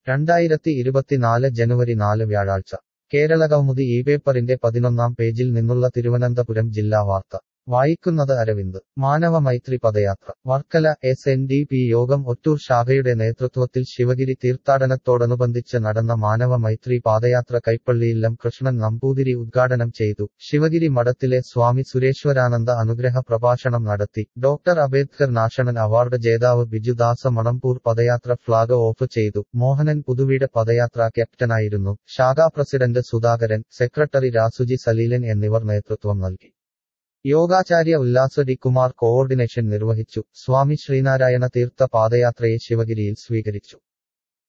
രണ്ടായിരത്തി ഇരുപത്തിനാല് ജനുവരി നാല് വ്യാഴാഴ്ച കേരളകൗമുദി ഈ പേപ്പറിന്റെ പതിനൊന്നാം പേജിൽ നിന്നുള്ള തിരുവനന്തപുരം ജില്ലാ വാർത്ത വായിക്കുന്നത് അരവിന്ദ് മാനവ മൈത്രി പദയാത്ര Varkala S N D P യോഗം ഒറ്റൂർ ശാഖയുടെ നേതൃത്വത്തിൽ ശിവഗിരി തീർത്ഥാടനത്തോടനുബന്ധിച്ച് നടന്ന മാനവ മൈത്രി പാദയാത്ര കൈപ്പള്ളിയില്ലം കൃഷ്ണൻ നമ്പൂതിരി ഉദ്ഘാടനം ചെയ്തു ശിവഗിരി മഠത്തിലെ സ്വാമി സുരേശ്വരാനന്ദ അനുഗ്രഹ പ്രഭാഷണം നടത്തി ഡോക്ടർ അംബേദ്കർ നാഷണൽ അവാർഡ് ജേതാവ് ബിജുദാസ മണമ്പൂർ പദയാത്ര ഫ്ളാഗ് ഓഫ് ചെയ്തു മോഹനൻ പുതുവീട് പദയാത്ര ക്യാപ്റ്റനായിരുന്നു ശാഖാ പ്രസിഡന്റ് സുധാകരൻ സെക്രട്ടറി രാസുജി സലീലൻ എന്നിവർ നേതൃത്വം നൽകി യോഗാചാര്യ ഉല്ലാസ് ഡി കുമാർ കോഓർഡിനേഷൻ നിർവഹിച്ചു സ്വാമി ശ്രീനാരായണ തീർത്ഥ പാദയാത്രയെ ശിവഗിരിയിൽ സ്വീകരിച്ചു